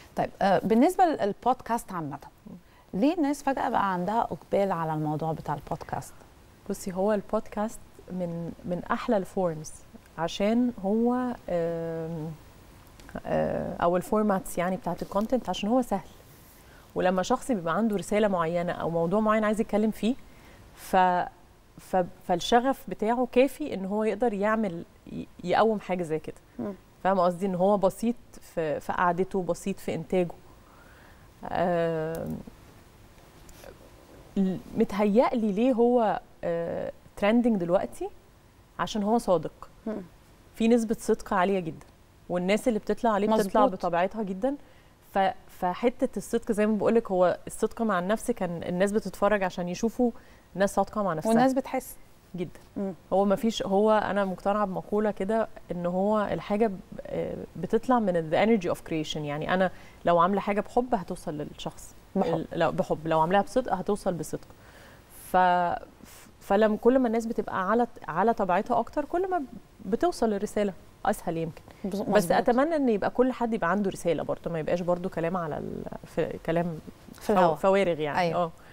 طيب آه، بالنسبه للبودكاست عامه ليه الناس فجاه بقى عندها اقبال على الموضوع بتاع البودكاست بصي هو البودكاست من من احلى الفورمز عشان هو آم، آه، او الفورماتس يعني بتاعت الكونتنت عشان هو سهل ولما شخص بيبقى عنده رساله معينه او موضوع معين عايز يتكلم فيه ف ف فالشغف بتاعه كافي ان هو يقدر يعمل ي- يقوم حاجه زي كده مم. فاهمه قصدي ان هو بسيط في في قعدته بسيط في انتاجه آم، ل- متهيألي ليه هو ترندنج دلوقتي عشان هو صادق مم. في نسبة صدق عالية جدا والناس اللي بتطلع عليه بتطلع مظبوط. بطبيعتها جدا ف... فحتة الصدق زي ما بقولك هو الصدق مع النفس كان الناس بتتفرج عشان يشوفوا ناس صادقة مع نفسها والناس بتحس جدا مم. هو ما فيش هو انا مقتنعه بمقوله كده ان هو الحاجه ب- آه، بتطلع من ذا انرجي اوف كريشن يعني انا لو عامله حاجه بحب هتوصل للشخص بحب. ال- لو بحب لو عاملاها بصدق هتوصل بصدق ف فلما كل ما الناس بتبقى على على طبيعتها اكتر كل ما بتوصل للرساله اسهل يمكن بس بس اتمنى ان يبقى كل حد يبقى عنده رساله برضه ما يبقاش برضه كلام على ال... في كلام في الهوا فوارغ يعني أيوة. اه